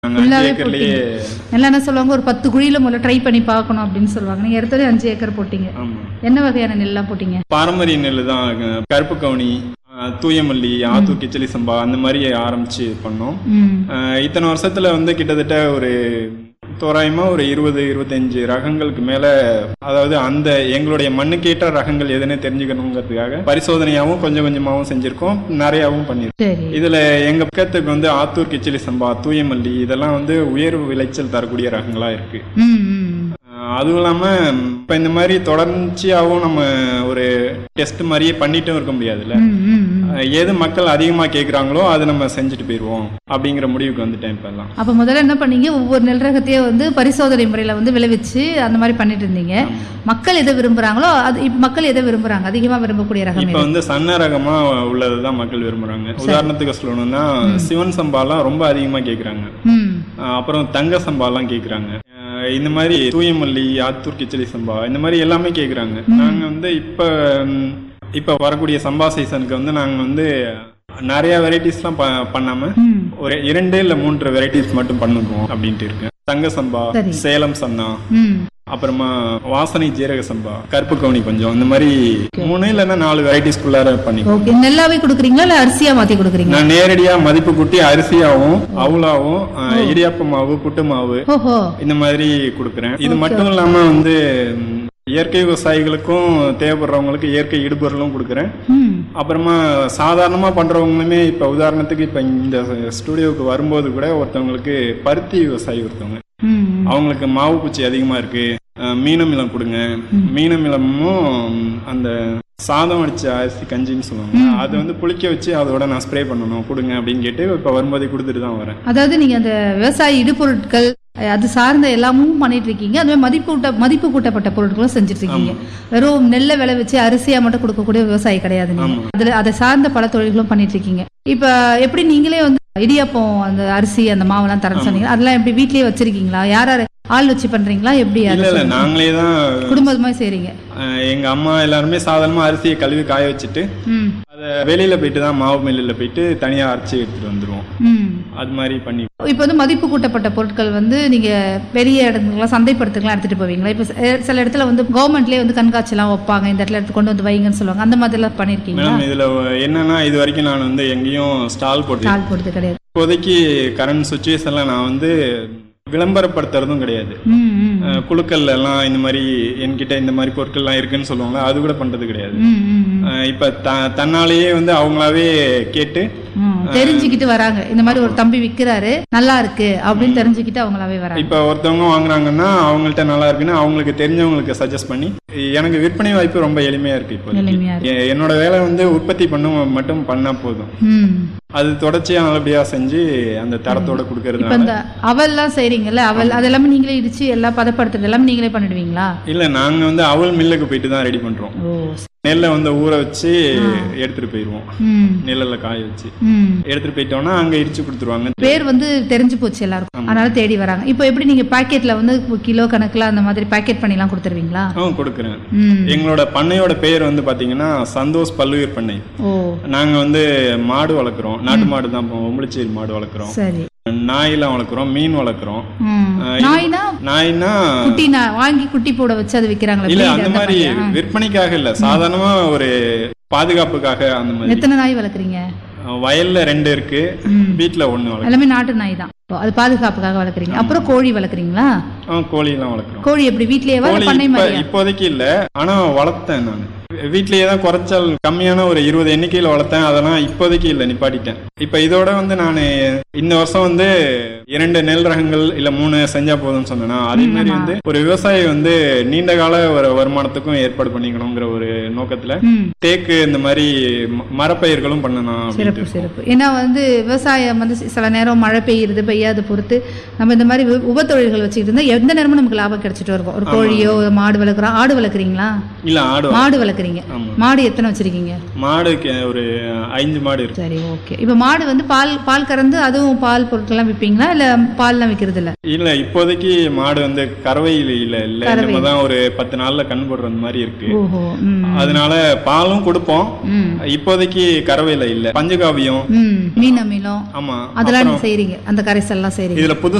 நாங்க அஞ்சு ஃபுல்லாவே ஏக்கர்லயே எல்லாம் என்ன சொல்லுவாங்க ஒரு பத்து குழியில முதல்ல ட்ரை பண்ணி பார்க்கணும் அப்படின்னு சொல்லுவாங்க நீங்க எடுத்ததே அஞ்சு ஏக்கர் போட்டீங்க ஆமா என்ன வகையான நெல்லாம் போட்டீங்க பாரம்பரிய நெல் தான் அஹ், கருப்பு கவுனி அஹ், தூயமல்லி ஆத்தூர் கிச்சலி சம்பா அந்த மாதிரி ஆரம்பிச்சு பண்ணோம் ம் அஹ், இத்தனை வருஷத்துல வந்து கிட்டத்தட்ட ஒரு தோராயமா ஒரு இருபது இருபத்தஞ்சு ரகங்களுக்கு மேல அதாவது அந்த எங்களுடைய மண்ணுக்கேற்ற ரகங்கள் எதுன்னு தெரிஞ்சுக்கணுங்கிறதுக்காக பரிசோதனையாவும் கொஞ்சம் கொஞ்சமாவும் செஞ்சிருக்கோம் நிறையாவும் பண்ணிருக்கோம் சரி இதுல எங்க பக்கத்துக்கு வந்து ஆத்தூர் கிச்சிலி சம்பா தூயமல்லி இதெல்லாம் வந்து உயர்வு விளைச்சல் தரக்கூடிய ரகங்களா இருக்கு ம் ம் அஹ் அதுவும் இல்லாம இப்ப இந்த மாதிரி தொடர்ச்சியாகவும் நம்ம ஒரு டெஸ்ட் மாதிரியே பண்ணிட்டும் இருக்க முடியாதுல்ல ம், ம், ம். அஹ் எது மக்கள் அதிகமா கேக்குறாங்களோ அதை நம்ம செஞ்சுட்டு போயிடுவோம் அப்படிங்கிற முடிவுக்கு வந்துட்டேன் இப்ப எல்லாம் அப்ப முதல்ல என்ன பண்ணீங்க ஒவ்வொரு நெல் ரகத்தையே வந்து பரிசோதனை முறையில வந்து விளைவிச்சு அந்த மாதிரி பண்ணிட்டு இருந்தீங்க மக்கள் எதை விரும்புறாங்களோ அது இப்ப மக்கள் எதை விரும்புறாங்க அதிகமா விரும்பக்கூடிய ரகம் இப்ப எது வந்து சன்ன ரகமா உள்ளதுதான் மக்கள் விரும்புறாங்க உதாரணத்துக்கு சொல்லணும்னா சிவன் சம்பாலாம் ரொம்ப அதிகமா கேக்குறாங்க ம் அஹ் அப்புறம் தங்க சம்பாலாம் கேக்குறாங்க அஹ் இந்த மாதிரி தூயமல்லி ஆத்தூர் கிச்சலி சம்பா இந்த மாதிரி எல்லாமே கேக்குறாங்க நாங்க வந்து இப்ப ம், இப்ப வரக்கூடிய சம்பா சீசனுக்கு வந்து நாங்க வந்து நிறைய வெரைட்டிஸ்லாம் ப பண்ணாம ம் ஒரு இரண்டு இல்ல மூன்று வெரைட்டிஸ் மட்டும் பண்ணுவோம் அப்படின்ட்டு இருக்கேன் தங்க சம்பா சரி. சேலம் சன்னா ம் அப்புறமா வாசனை ஜீரக சம்பா கருப்பு கவுனி கொஞ்சம் இந்த மாதிரி மூணு இல்லைன்னா நாலு வெரைட்டிஸ்குள்ளார பண்ணி ஓகே நெல்லாவே கொடுக்குறீங்களா இல்ல அரிசியா மாத்தி கொடுக்குறீங்களா நான் நேரடியா மதிப்பு கூட்டி அரிசியாவும் அவுலாவும் அஹ், இடியாப்ப மாவு புட்டு மாவு ஓஹோ இந்த மாதிரி கொடுக்குறேன் இது மட்டும் இல்லாம வந்து ம், இயற்கை விவசாயிகளுக்கும் தேவைப்படுறவங்களுக்கு இயற்கை இடுபொருளும் கொடுக்குறேன் ம் அப்புறமா சாதாரணமா பண்றவங்களுமே இப்ப உதாரணத்துக்கு இப்ப இந்த ஸ்டுடியோவுக்கு வரும்போது கூட ஒருத்தவங்களுக்கு பருத்தி விவசாயி ஒருத்தவங்க ம் அவங்களுக்கு மாவு பூச்சி அதிகமா இருக்கு அஹ், மீனமிலம் கொடுங்க மீனமிலமும் அந்த சாதம் அடிச்ச அரிசி கஞ்சின்னு சொல்லுவாங்க அதை வந்து புளிக்க வச்சு அதோட நான் ஸ்ப்ரே பண்ணணும் கொடுங்க அப்படின்னு கேட்டு இப்ப வரும்போதே கொடுத்துட்டு தான் வரேன் அதாவது நீங்க அந்த விவசாய இடுபொருட்கள் அஹ், அது சார்ந்த எல்லாமும் பண்ணிட்டு இருக்கீங்க அதுவே மதிப்பு கூட்ட மதிப்பு கூட்டப்பட்ட பொருட்களும் செஞ்சுட்டு இருக்கீங்க வெறும் நெல்லை விளைவிச்சு அரிசியா மட்டும் கொடுக்கக்கூடிய விவசாயி கிடையாது நீங்க ஆமா. அதுல அதை சார்ந்த பல தொழில்களும் பண்ணிட்டு இருக்கீங்க இப்ப எப்படி நீங்களே வந்து இடியாப்பம் அந்த அரிசி அந்த மாவெல்லாம் தரேன்னு சொன்னீங்க அதெல்லாம் எப்படி வீட்லயே வச்சிருக்கீங்களா யார் யார் ஆள் வச்சு பண்றீங்களா எப்படி இல்ல அதை இல்ல சொல்லுங்க. நாங்களே தான் குடும்பமா செய்றீங்க அஹ், எங்க அம்மா எல்லாருமே சாதாரணமா அரிசியை கழுவி காய வச்சுட்டு ம் அதை வெளியில போயிட்டு தான் மாவு மில்லில் போயிட்டு தனியா அரைச்சி எடுத்துட்டு வந்துருவோம் ம் அது மாதிரி பண்ணி இப்போ வந்து மதிப்பு கூட்டப்பட்ட பொருட்கள் வந்து நீங்க பெரிய இடங்களுக்குலாம் சந்தைப்படுத்துக்கெல்லாம் எடுத்துட்டு போவீங்களா இப்போ சில இடத்துல வந்து கவர்மெண்ட்லேயே வந்து கண்காட்சிலாம் வைப்பாங்க இந்த இடத்துல எடுத்து கொண்டு வந்து வைங்கன்னு சொல்லுவாங்க அந்த மாதிரிலாம் பண்ணியிருக்கீங்களா மேடம் இதுல என்னன்னா இது வரைக்கும் நான் வந்து எங்கேயும் ஸ்டால் போட்டு கால் போடுறது கிடையாது இப்போதைக்கு கரண்ட் சுச்சுவேஷன்ல நான் வந்து விளம்பரப்படுத்துறதும் கிடையாது ம் ம் அஹ், குழுக்கள்ல எல்லாம் இந்த மாதிரி என்கிட்ட இந்த மாதிரி பொருட்கள்லாம் இருக்குன்னு சொல்லுவாங்க அது கூட பண்றது கிடையாது ம், ம், ம். அஹ், இப்ப த- தன்னாலேயே வந்து அவங்களாவே கேட்டு ம், தெரிஞ்சுக்கிட்டு வராங்க இந்த மாதிரி ஒரு தம்பி விக்கிறாரு நல்லா இருக்கு அப்படின்னு தெரிஞ்சுக்கிட்டு அவங்களாவே வராங்க இப்ப ஒருத்தவங்க வாங்குறாங்கன்னா அவங்கள்ட்ட நல்லா இருக்குன்னு அவங்களுக்கு தெரிஞ்சவங்களுக்கு சஜஸ்ட் பண்ணி எனக்கு விற்பனை வாய்ப்பு ரொம்ப எளிமையா இருக்கு இப்போ எளிமையா இருக்கு என்னோட வேலை வந்து உற்பத்தி பண்ண மட்டும் பண்ணா போதும் ம் அது தொடர்ச்சியா நல்லபடியா செஞ்சு அந்த தரத்தோட இப்போ கொடுக்கறதுனால இந்த அவல்லாம் செய்றீங்கல்ல அவல் அது எல்லாமே நீங்களே இடிச்சு எல்லாம் பதப்படுத்துறது எல்லாமே நீங்களே பண்ணிடுவீங்களா இல்ல நாங்க வந்து அவல் மில்லுக்கு போயிட்டு தான் ரெடி பண்றோம் ஓ நெல்லை வந்து ஊற வச்சு எடுத்துட்டு போயிடுவோம் ம் நெல்லில் காய வச்சு ம் எடுத்துட்டு போயிட்டோம்னா அங்க இடிச்சு கொடுத்துருவாங்க பேர் வந்து தெரிஞ்சு போச்சு எல்லாருக்கும் அதனால தேடி வராங்க இப்போ எப்படி நீங்க பாக்கெட்ல வந்து கிலோ கணக்குல அந்த மாதிரி பாக்கெட் பண்ணிலாம் கொடுத்துருவீங்களா ஆ கொடுக்குறேன் ம் எங்களோட பண்ணையோட பெயர் வந்து பாத்தீங்கன்னா சந்தோஷ் பல்லுயிர் பண்ணை ஓ நாங்க வந்து மாடு வளர்க்குறோம் நாட்டு மாடு தான் ஒம்பளிச்சேரி மாடு வளர்க்குறோம் சரி நாயெல்லாம் வளர்க்குறோம் மீன் வளர்க்குறோம் ம் நாய்னா நாய்னா குட்டி நான் வாங்கி குட்டி போட வச்சு அது விக்கிறாங்களா இல்ல breed அந்த மாதிரி மாதிரியா? விற்பனைக்காக இல்ல சாதாரணமா ஒரு பாதுகாப்புக்காக அந்த மாதிரி எத்தனை நாய் வளர்க்குறீங்க வயல்ல ரெண்டு இருக்கு வீட்டுல ஒண்ணு வளர்க்குறோம் எல்லாமே நாட்டு நாய் தான் ஓ, அது பாதுகாப்புக்காக வளர்க்குறீங்க அப்புறம் கோழி வளர்க்குறீங்களா ஆ, கோழியெல்லாம் வளர்க்குறோம் கோழி எப்படி வீட்லயேவா இல்ல கோழி பண்ணை இப்ப மாதிரியா இப்போதைக்கு இல்ல ஆனா வளர்த்தேன் நான் வீட்லயே தான் குறைச்சல் கம்மியான ஒரு இருபது எண்ணிக்கையில வளர்த்தேன் அதெல்லாம் இப்போதைக்கு இல்ல நிப்பாட்டிட்டேன் இப்ப இதோட வந்து நான் இந்த வருஷம் வந்து இரண்டு நெல் ரகங்கள் இல்ல மூணு செஞ்சா போதும்னு சொன்னேன்னா அதே மாதிரி வந்து ஒரு விவசாயி வந்து நீண்ட கால ஒரு வருமானத்துக்கும் ஏற்பாடு பண்ணிக்கணுங்கிற ஒரு நோக்கத்துல ம் தேக்கு இந்த மாதிரி ம- மரப்பயிர்களும் பண்ணணும் சிறப்பு அப்படின்ட்டு சிறப்பு ஏன்னா வந்து விவசாயம் வந்து சில நேரம் மழை பெய்யுறது பெய்யாது பொறுத்து நம்ம இந்த மாதிரி வி- உபத்தொழில்கள் வச்சுக்கிட்டு இருந்தா எந்த நேரமும் நமக்கு லாபம் கிடைச்சிட்டு இருக்கும் ஒரு கோழியோ ஒரு மாடு வளர்க்குறோம் ஆடு வளர்க்குறீங்களா இல்ல ஆடு வளர்க்க- மாடு வளர்க்குறீங்க ஆமா. மாடு எத்தனை வச்சிருக்கீங்க மாடுக்கு ஒரு ஐந்து மாடு இருக்கு சரி ஓகே இப்போ மாடு வந்து பால் பால் கறந்து அதுவும் பால் பொருட்கள்லாம் விற்பீங்களா இல்ல இல்ல பால்லாம் வைக்கிறது இல்ல இல்ல இப்போதைக்கு மாடு வந்து கறவையில் இல்ல இல்ல கறவை இனிமே தான் ஒரு பத்து நாள்ல கண் போடுற மாதிரி இருக்கு ஓஹோ ம் அதனால பாலும் கொடுப்போம் ம் இப்போதைக்கு கறவையில இல்ல பஞ்சகாவியம் ம் மீன் அமிலம் ஆமா அதெல்லாம் நீங்க செய்றீங்க அந்த கரைசல்லாம் செய்றீங்க இதுல புது